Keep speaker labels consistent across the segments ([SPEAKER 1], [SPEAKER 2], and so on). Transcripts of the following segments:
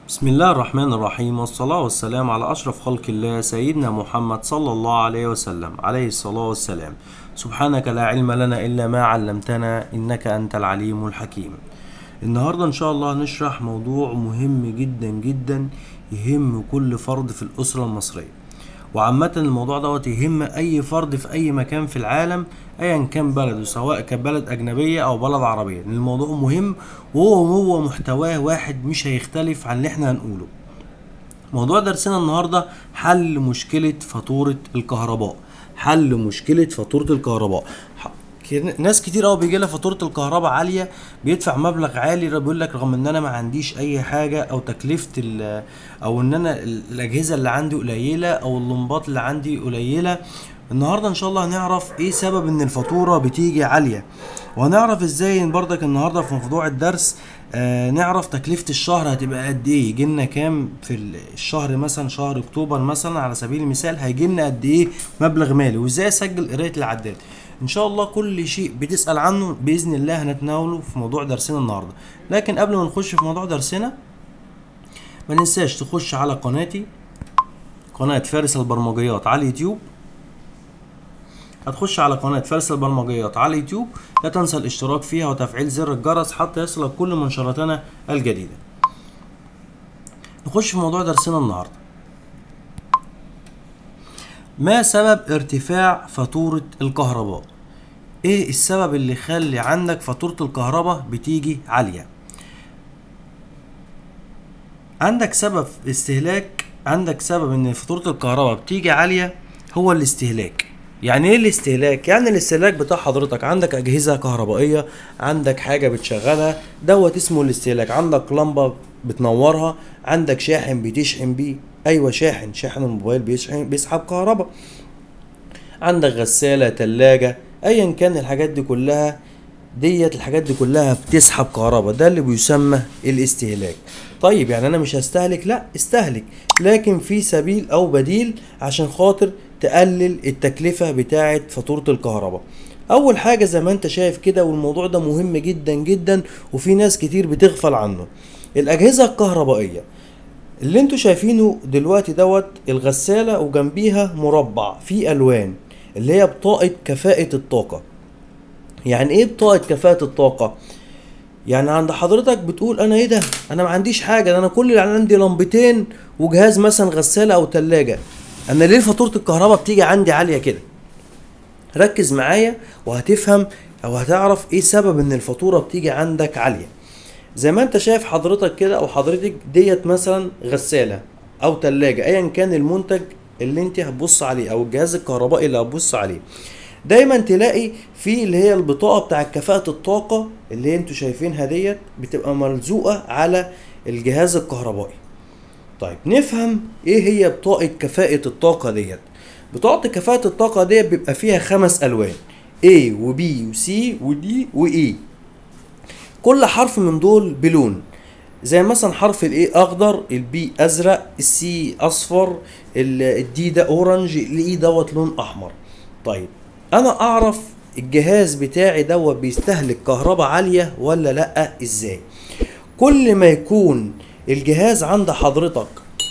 [SPEAKER 1] بسم الله الرحمن الرحيم والصلاة والسلام على أشرف خلق الله سيدنا محمد صلى الله عليه وسلم عليه الصلاة والسلام سبحانك لا علم لنا إلا ما علمتنا إنك أنت العليم الحكيم النهاردة إن شاء الله هنشرح موضوع مهم جدا جدا يهم كل فرد في الأسرة المصرية وعامة الموضوع دوت يهم أي فرد في أي مكان في العالم أيا كان بلده سواء كان بلد أجنبية أو بلد عربية لأن الموضوع مهم وهو هو محتواه واحد مش هيختلف عن اللي احنا هنقوله موضوع درسنا النهاردة حل مشكلة فاتورة الكهرباء حل مشكلة فاتورة الكهرباء ح- كي- ناس كتير قوي بيجي لها فاتوره الكهرباء عاليه بيدفع مبلغ عالي بيقول لك رغم ان انا ما عنديش اي حاجه او تكلفه ال- او ان انا ال- الاجهزه اللي عندي قليله او اللمبات اللي عندي قليله النهارده ان شاء الله هنعرف ايه سبب ان الفاتوره بتيجي عاليه وهنعرف ازاي برضك النهارده في موضوع الدرس آه نعرف تكلفه الشهر هتبقى قد ايه يجي لنا كام في ال- الشهر مثلا شهر اكتوبر مثلا على سبيل المثال هيجي لنا قد ايه مبلغ مالي وازاي اسجل قرايه العداد ان شاء الله كل شيء بتسال عنه باذن الله هنتناوله في موضوع درسنا النهارده لكن قبل ما نخش في موضوع درسنا ما ننساش تخش على قناتي قناة فارس البرمجيات على اليوتيوب هتخش على قناة فارس البرمجيات على اليوتيوب لا تنسى الاشتراك فيها وتفعيل زر الجرس حتى يصلك كل منشوراتنا الجديدة نخش في موضوع درسنا النهارده ما سبب ارتفاع فاتورة الكهرباء؟ ايه السبب اللي يخلي عندك فاتورة الكهرباء بتيجي عالية؟ عندك سبب استهلاك عندك سبب ان فاتورة الكهرباء بتيجي عالية هو الاستهلاك يعني ايه الاستهلاك؟ يعني الاستهلاك بتاع حضرتك عندك اجهزة كهربائية عندك حاجة بتشغلها دوت اسمه الاستهلاك عندك لمبة بتنورها عندك شاحن بتشحن بيه ايوه شاحن شاحن الموبايل بيشحن بيسحب كهرباء عندك غسالة تلاجة ايا كان الحاجات دي كلها ديت الحاجات دي كلها بتسحب كهرباء ده اللي بيسمى الاستهلاك طيب يعني انا مش هستهلك لا استهلك لكن في سبيل او بديل عشان خاطر تقلل التكلفة بتاعة فاتورة الكهرباء اول حاجة زي ما انت شايف كده والموضوع ده مهم جدا جدا وفي ناس كتير بتغفل عنه الاجهزة الكهربائية اللي انتوا شايفينه دلوقتي دوت الغسالة وجنبيها مربع فيه الوان اللي هي بطاقة كفاءة الطاقة يعني ايه بطاقة كفاءة الطاقة يعني عند حضرتك بتقول انا ايه ده انا ما عنديش حاجة ده انا كل اللي عندي لمبتين وجهاز مثلا غسالة او تلاجة انا ليه فاتورة الكهرباء بتيجي عندي عالية كده ركز معايا وهتفهم او هتعرف ايه سبب ان الفاتورة بتيجي عندك عالية زي ما انت شايف حضرتك كده او حضرتك ديت مثلا غسالة او تلاجة ايا كان المنتج اللي انت هتبص عليه او الجهاز الكهربائي اللي هتبص عليه دايما تلاقي في اللي هي البطاقة بتاع كفاءة الطاقة اللي انتوا شايفينها ديت بتبقى ملزوقة على الجهاز الكهربائي طيب نفهم ايه هي بطاقة كفاءة الطاقة ديت بطاقة كفاءة الطاقة ديت بيبقى فيها خمس الوان A و B و C و D و E كل حرف من دول بلون زي مثلا حرف الاي اخضر البي ازرق السي اصفر الدي ده اورنج الاي دوت لون احمر طيب انا اعرف الجهاز بتاعي دوت بيستهلك كهرباء عالية ولا لا ازاي كل ما يكون الجهاز عند حضرتك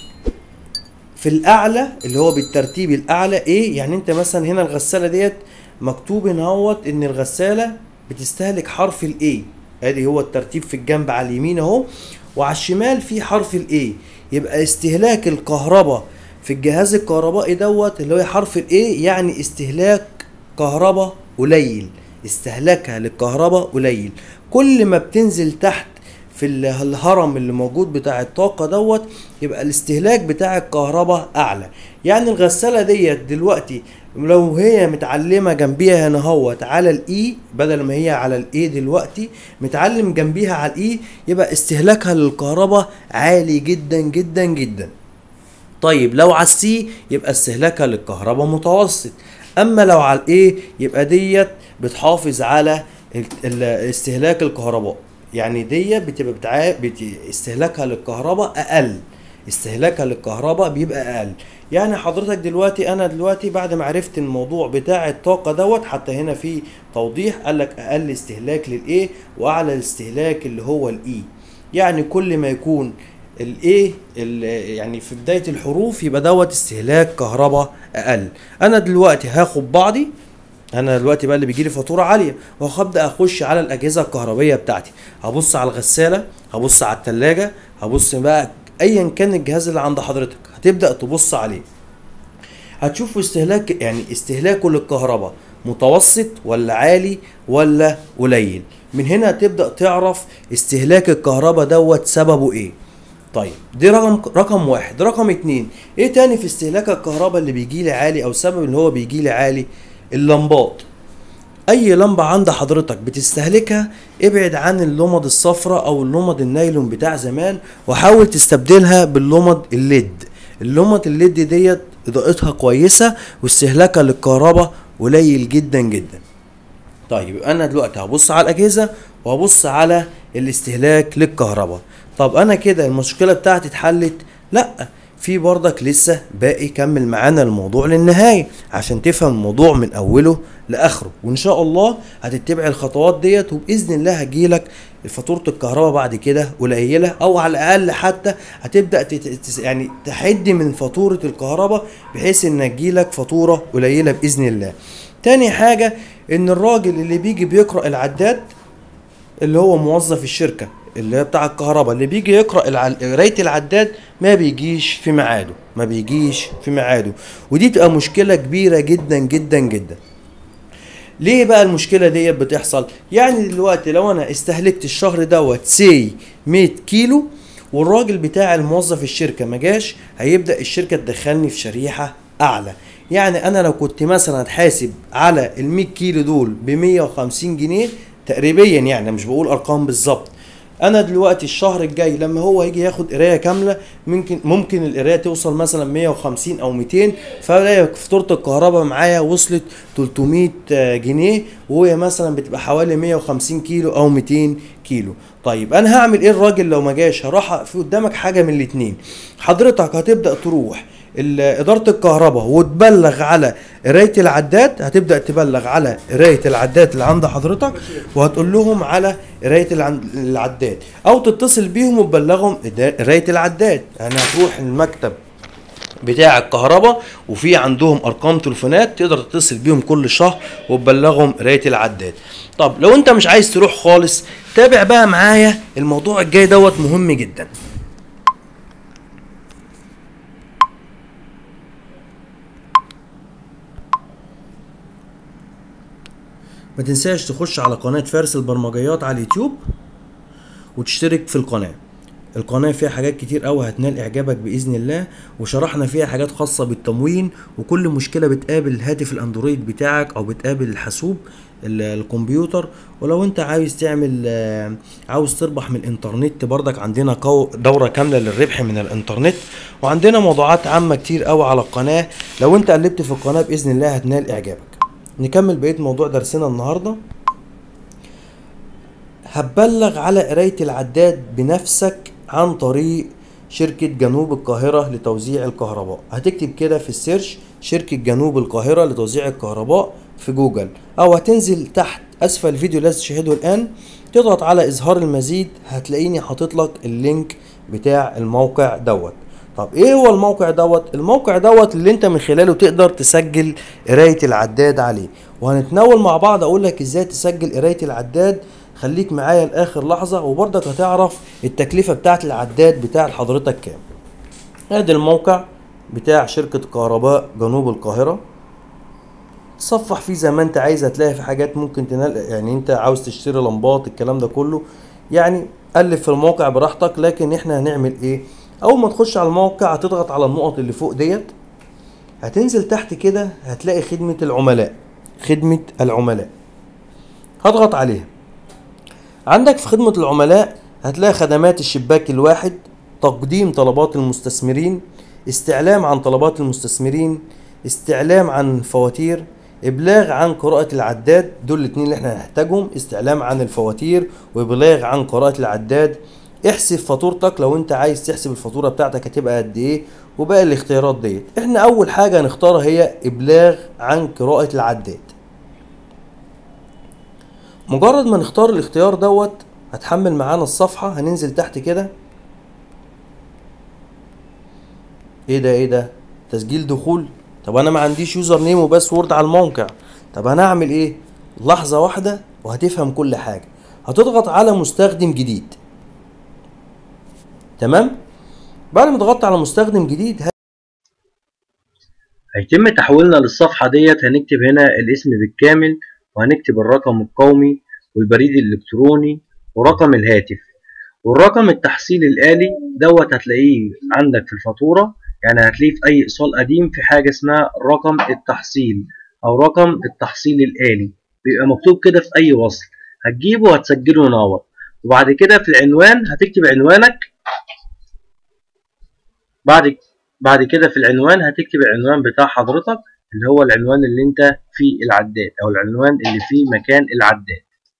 [SPEAKER 1] في الاعلى اللي هو بالترتيب الاعلى ايه يعني انت مثلا هنا الغسالة ديت مكتوب هنا اهوت ان الغسالة بتستهلك حرف الاي ادي هو الترتيب في الجنب على اليمين اهو وعلى الشمال في حرف الاي يبقى استهلاك الكهرباء في الجهاز الكهربائي دوت اللي هو حرف الاي يعني استهلاك كهرباء قليل استهلاكها للكهرباء قليل كل ما بتنزل تحت في ال- الهرم اللي موجود بتاع الطاقة دوت يبقى الاستهلاك بتاع الكهرباء أعلى يعني الغسالة ديت دلوقتي لو هي متعلمة جنبيها هنا هوت على الإي بدل ما هي على الإي دلوقتي متعلم جنبيها على الإي يبقى استهلاكها للكهرباء عالي جدا جدا جدا طيب لو على السي يبقى استهلاكها للكهرباء متوسط اما لو على الايه يبقى ديت بتحافظ على ال- ال- استهلاك الكهرباء يعني ديت بتبقى بتع... بت... استهلاكها للكهرباء اقل استهلاكها للكهرباء بيبقى اقل يعني حضرتك دلوقتي انا دلوقتي بعد ما عرفت الموضوع بتاع الطاقه دوت حتى هنا في توضيح قال لك اقل استهلاك للايه واعلى الاستهلاك اللي هو الاي يعني كل ما يكون الايه ال- يعني في بدايه الحروف يبقى دوت استهلاك كهرباء اقل انا دلوقتي هاخد بعضي انا دلوقتي بقى اللي بيجي لي فاتوره عاليه وهبدا اخش على الاجهزه الكهربائيه بتاعتي هبص على الغساله هبص على الثلاجه هبص بقى ايا كان الجهاز اللي عند حضرتك هتبدا تبص عليه هتشوفوا استهلاك يعني استهلاكه للكهرباء متوسط ولا عالي ولا قليل من هنا هتبدا تعرف استهلاك الكهرباء دوت سببه ايه طيب دي رقم رقم واحد رقم اتنين ايه تاني في استهلاك الكهرباء اللي بيجي لي عالي او سبب اللي هو بيجي لي عالي اللمبات اي لمبة عند حضرتك بتستهلكها ابعد عن اللمض الصفراء او اللمض النايلون بتاع زمان وحاول تستبدلها باللمض الليد اللمض الليد ديت اضاءتها كويسة واستهلاكها للكهرباء قليل جدا جدا طيب انا دلوقتي هبص على الاجهزه وهبص على الاستهلاك للكهرباء طب انا كده المشكله بتاعتي اتحلت لا في برضك لسه باقي كمل معانا الموضوع للنهايه عشان تفهم الموضوع من اوله لاخره وان شاء الله هتتبع الخطوات ديت وباذن الله هجيلك فاتوره الكهرباء بعد كده قليله او على الاقل حتى هتبدا تت... تس- يعني تحد من فاتوره الكهرباء بحيث ان تجيلك فاتوره قليله باذن الله تاني حاجه ان الراجل اللي بيجي بيقرا العداد اللي هو موظف الشركه اللي هي بتاع الكهرباء اللي بيجي يقرا الع- قرايه العداد ما بيجيش في ميعاده ما بيجيش في ميعاده ودي تبقى مشكله كبيره جدا جدا جدا ليه بقى المشكله ديت بتحصل يعني دلوقتي لو انا استهلكت الشهر دوت سي 100 كيلو والراجل بتاع الموظف الشركه ما جاش هيبدا الشركه تدخلني في شريحه اعلى يعني انا لو كنت مثلا حاسب على ال 100 كيلو دول ب 150 جنيه تقريبا يعني مش بقول ارقام بالظبط انا دلوقتي الشهر الجاي لما هو يجي ياخد قرايه كامله ممكن ممكن القرايه توصل مثلا 150 او 200 فالاقي فاتوره الكهرباء معايا وصلت 300 جنيه وهي مثلا بتبقى حوالي 150 كيلو او 200 كيلو طيب انا هعمل ايه الراجل لو ما جاش هروح في قدامك حاجه من الاتنين حضرتك هتبدا تروح ال- اداره الكهرباء وتبلغ على قرايه العداد هتبدا تبلغ على قرايه العداد اللي عند حضرتك وهتقول لهم على قرايه العن- العداد او تتصل بيهم وتبلغهم إدا- قرايه العداد انا هروح المكتب بتاع الكهرباء وفي عندهم ارقام تليفونات تقدر تتصل بيهم كل شهر وتبلغهم قرايه العداد طب لو انت مش عايز تروح خالص تابع بقى معايا الموضوع الجاي دوت مهم جدا ما تنساش تخش على قناة فارس البرمجيات على اليوتيوب وتشترك في القناة القناة فيها حاجات كتير قوي هتنال اعجابك باذن الله وشرحنا فيها حاجات خاصة بالتموين وكل مشكلة بتقابل الهاتف الاندرويد بتاعك او بتقابل الحاسوب ال- الكمبيوتر ولو انت عايز تعمل آه، عاوز تربح من الانترنت برضك عندنا قو- دورة كاملة للربح من الانترنت وعندنا موضوعات عامة كتير قوي على القناة لو انت قلبت في القناة باذن الله هتنال اعجابك نكمل بقية موضوع درسنا النهارده هتبلغ على قراية العداد بنفسك عن طريق شركة جنوب القاهرة لتوزيع الكهرباء هتكتب كده في السيرش شركة جنوب القاهرة لتوزيع الكهرباء في جوجل او هتنزل تحت اسفل الفيديو الذي تشاهده الان تضغط على اظهار المزيد هتلاقيني حاطط لك اللينك بتاع الموقع دوت طب ايه هو الموقع دوت الموقع دوت اللي انت من خلاله تقدر تسجل قرايه العداد عليه وهنتناول مع بعض اقول لك ازاي تسجل قرايه العداد خليك معايا لاخر لحظه وبرضك هتعرف التكلفه بتاعت العداد بتاع حضرتك كام ادي الموقع بتاع شركه كهرباء جنوب القاهره تصفح فيه زي ما انت عايز هتلاقي في حاجات ممكن تنال يعني انت عاوز تشتري لمبات الكلام ده كله يعني قلب في الموقع براحتك لكن احنا هنعمل ايه اول ما تخش على الموقع هتضغط على النقط اللي فوق ديت هتنزل تحت كده هتلاقي خدمة العملاء خدمة العملاء هضغط عليها عندك في خدمة العملاء هتلاقي خدمات الشباك الواحد تقديم طلبات المستثمرين استعلام عن طلبات المستثمرين استعلام عن فواتير ابلاغ عن قراءة العداد دول الاتنين اللي احنا هنحتاجهم استعلام عن الفواتير وابلاغ عن قراءة العداد احسب فاتورتك لو انت عايز تحسب الفاتورة بتاعتك هتبقى قد ايه وباقي الاختيارات ديت احنا اول حاجة هنختارها هي ابلاغ عن قراءة العداد مجرد ما نختار الاختيار دوت هتحمل معانا الصفحة هننزل تحت كده ايه ده ايه ده تسجيل دخول طب انا ما عنديش يوزر نيم وباسورد على الموقع طب انا اعمل ايه لحظة واحدة وهتفهم كل حاجة هتضغط على مستخدم جديد تمام بعد ما ضغطت على مستخدم جديد هيتم تحويلنا للصفحة ديت هنكتب هنا الاسم بالكامل وهنكتب الرقم القومي والبريد الإلكتروني ورقم الهاتف والرقم التحصيل الآلي دوت هتلاقيه عندك في الفاتورة يعني هتلاقيه في أي إيصال قديم في حاجة اسمها رقم التحصيل أو رقم التحصيل الآلي بيبقى مكتوب كده في أي وصل هتجيبه وهتسجله ونور وبعد كده في العنوان هتكتب عنوانك بعد بعد كده في العنوان هتكتب العنوان بتاع حضرتك اللي هو العنوان اللي انت فيه العداد او العنوان اللي فيه مكان العداد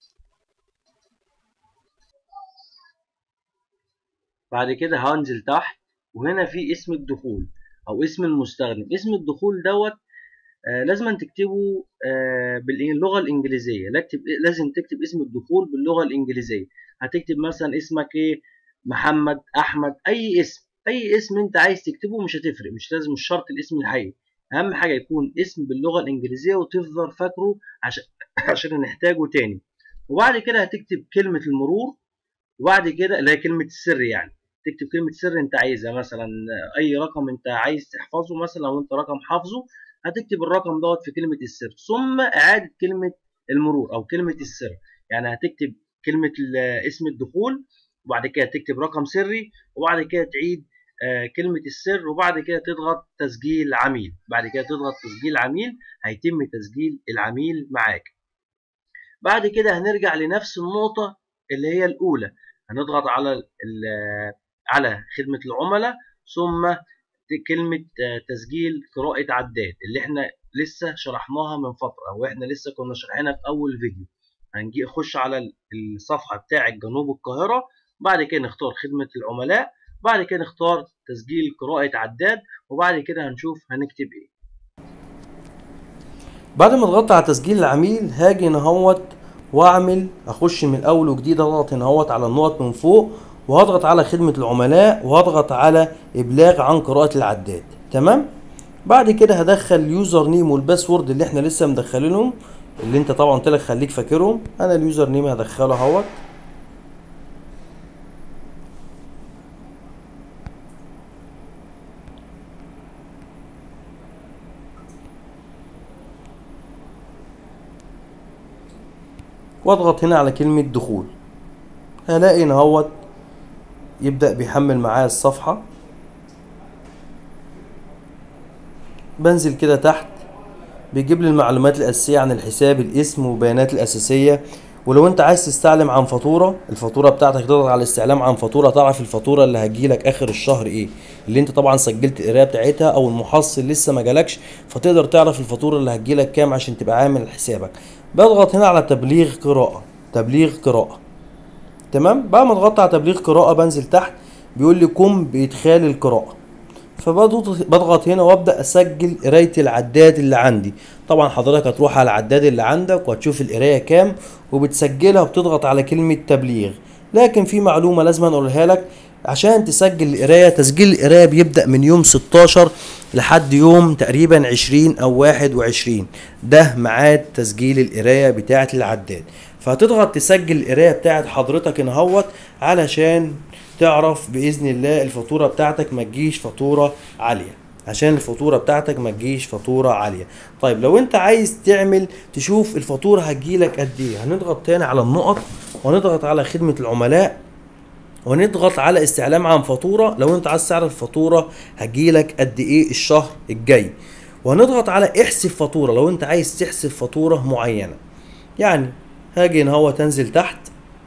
[SPEAKER 1] بعد كده هنزل تحت وهنا في اسم الدخول او اسم المستخدم اسم الدخول دوت آه لازم تكتبه آه باللغه الانجليزيه لازم تكتب اسم الدخول باللغه الانجليزيه هتكتب مثلا اسمك ايه محمد احمد اي اسم اي اسم انت عايز تكتبه مش هتفرق مش لازم مش شرط الاسم الحقيقي اهم حاجه يكون اسم باللغه الانجليزيه وتفضل فاكره عشان عشان نحتاجه تاني وبعد كده هتكتب كلمه المرور وبعد كده اللي هي كلمه السر يعني تكتب كلمه سر انت عايزها مثلا اي رقم انت عايز تحفظه مثلا لو انت رقم حافظه هتكتب الرقم دوت في كلمه السر ثم اعاده كلمه المرور او كلمه السر يعني هتكتب كلمه اسم الدخول وبعد كده تكتب رقم سري وبعد كده تعيد آه كلمة السر وبعد كده تضغط تسجيل عميل بعد كده تضغط تسجيل عميل هيتم تسجيل العميل معاك بعد كده هنرجع لنفس النقطة اللي هي الأولى هنضغط على على خدمة العملاء ثم كلمة تسجيل قراءة عداد اللي احنا لسه شرحناها من فترة واحنا لسه كنا شارحينها في أول فيديو هنجي نخش على الصفحة بتاعة جنوب القاهرة بعد كده نختار خدمة العملاء بعد كده نختار تسجيل قراءة عداد وبعد كده هنشوف هنكتب ايه بعد ما ضغطت على تسجيل العميل هاجي نهوت واعمل اخش من الاول وجديد اضغط هنا على النقط من فوق وهضغط على خدمة العملاء وهضغط على ابلاغ عن قراءة العداد تمام بعد كده هدخل اليوزر نيم والباسورد اللي احنا لسه مدخلينهم اللي انت طبعا قلت لك خليك فاكرهم انا اليوزر نيم هدخله اهوت واضغط هنا على كلمة دخول هلاقي ان هوت يبدأ بيحمل معايا الصفحة بنزل كده تحت بيجيب لي المعلومات الأساسية عن الحساب الاسم والبيانات الأساسية ولو انت عايز تستعلم عن فاتورة الفاتورة بتاعتك تضغط على الاستعلام عن فاتورة تعرف الفاتورة اللي هتجيلك اخر الشهر ايه اللي انت طبعا سجلت القراية بتاعتها او المحصل لسه ما جالكش فتقدر تعرف الفاتورة اللي هتجيلك كام عشان تبقى عامل حسابك بضغط هنا على تبليغ قراءة تبليغ قراءة تمام بعد ما ضغطت على تبليغ قراءة بنزل تحت بيقول لي قم بإدخال القراءة فبضغط هنا وابدا اسجل قرايه العداد اللي عندي طبعا حضرتك هتروح على العداد اللي عندك وهتشوف القرايه كام وبتسجلها وبتضغط على كلمه تبليغ لكن في معلومه لازم اقولها لك عشان تسجل القرايه تسجيل القرايه بيبدا من يوم 16 لحد يوم تقريبا 20 او 21 ده ميعاد تسجيل القرايه بتاعه العداد فهتضغط تسجل القرايه بتاعه حضرتك هنا علشان تعرف باذن الله الفاتوره بتاعتك ما تجيش فاتوره عاليه عشان الفاتوره بتاعتك ما تجيش فاتوره عاليه طيب لو انت عايز تعمل تشوف الفاتوره هتجيلك قد ايه هنضغط تاني على النقط ونضغط على خدمه العملاء ونضغط على استعلام عن فاتوره لو انت عايز تعرف الفاتوره هتجيلك قد ايه الشهر الجاي وهنضغط على احسب فاتوره لو انت عايز تحسب فاتوره معينه يعني هاجي ان هو تنزل تحت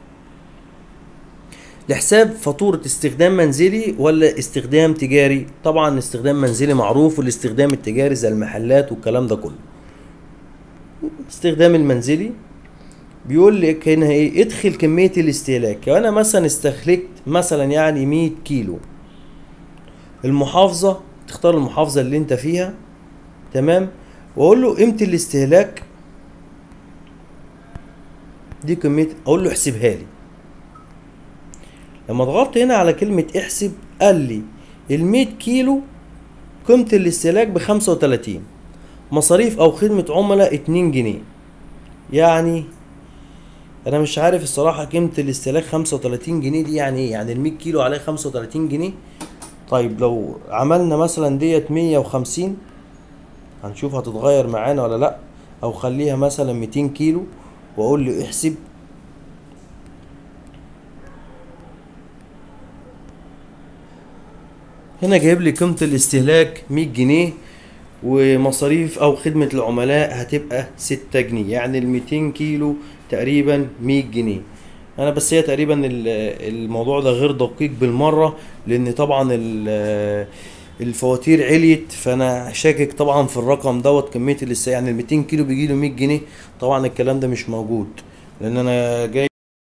[SPEAKER 1] لحساب فاتورة استخدام منزلي ولا استخدام تجاري طبعا استخدام منزلي معروف والاستخدام التجاري زي المحلات والكلام ده كله استخدام المنزلي بيقول لك هنا ايه ادخل كمية الاستهلاك لو انا مثلا استهلكت مثلا يعني 100 كيلو المحافظة تختار المحافظة اللي انت فيها تمام واقول له قيمة الاستهلاك دي كمية اقول له احسبها لي لما ضغطت هنا على كلمة احسب قال لي ال 100 كيلو قيمة الاستهلاك بخمسة وتلاتين مصاريف او خدمة عملاء اتنين جنيه يعني انا مش عارف الصراحة قيمة الاستهلاك خمسة وتلاتين جنيه دي يعني ايه يعني المية كيلو عليه خمسة وتلاتين جنيه طيب لو عملنا مثلا ديت مية وخمسين هنشوف هتتغير معانا ولا لا او خليها مثلا ميتين كيلو واقول له احسب هنا جايب لي قيمة الاستهلاك 100 جنيه ومصاريف او خدمة العملاء هتبقى 6 جنيه يعني ال 200 كيلو تقريبا 100 جنيه انا بس هي تقريبا ال- الموضوع ده غير دقيق بالمرة لان طبعا ال- الفواتير عليت فانا شاكك طبعا في الرقم دوت كمية الاستهلاك يعني ال 200 كيلو بيجي له 100 جنيه طبعا الكلام ده مش موجود لان انا جاي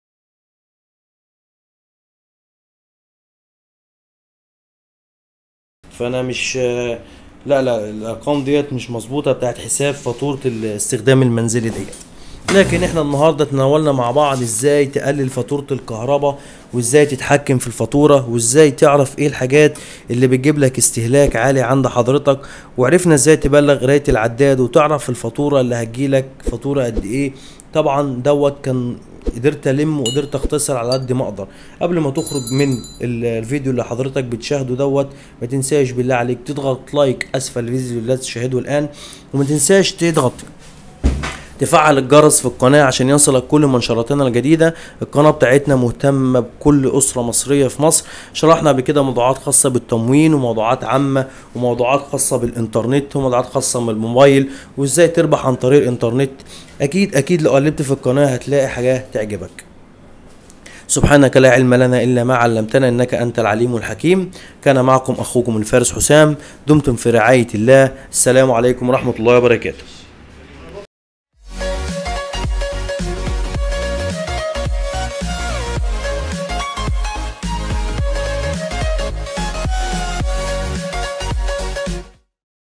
[SPEAKER 1] فانا مش لا لا الارقام ديت مش مظبوطه بتاعت حساب فاتوره الاستخدام المنزلي ديت لكن احنا النهارده تناولنا مع بعض ازاي تقلل فاتوره الكهرباء وازاي تتحكم في الفاتوره وازاي تعرف ايه الحاجات اللي بتجيب لك استهلاك عالي عند حضرتك وعرفنا ازاي تبلغ قرايه العداد وتعرف الفاتوره اللي هتجيلك فاتوره قد ايه طبعا دوت كان قدرت الم وقدرت اختصر على قد ما اقدر قبل ما تخرج من ال- الفيديو اللي حضرتك بتشاهده دوت ما تنساش بالله عليك تضغط لايك اسفل الفيديو اللي تشاهده الان وما تنساش تضغط تفعل الجرس في القناة عشان يصلك كل منشوراتنا الجديدة القناة بتاعتنا مهتمة بكل أسرة مصرية في مصر شرحنا قبل كده موضوعات خاصة بالتموين وموضوعات عامة وموضوعات خاصة بالإنترنت وموضوعات خاصة بالموبايل وإزاي تربح عن طريق الإنترنت أكيد أكيد لو قلبت في القناة هتلاقي حاجات تعجبك سبحانك لا علم لنا إلا ما علمتنا إنك أنت العليم الحكيم كان معكم أخوكم الفارس حسام دمتم في رعاية الله السلام عليكم ورحمة الله وبركاته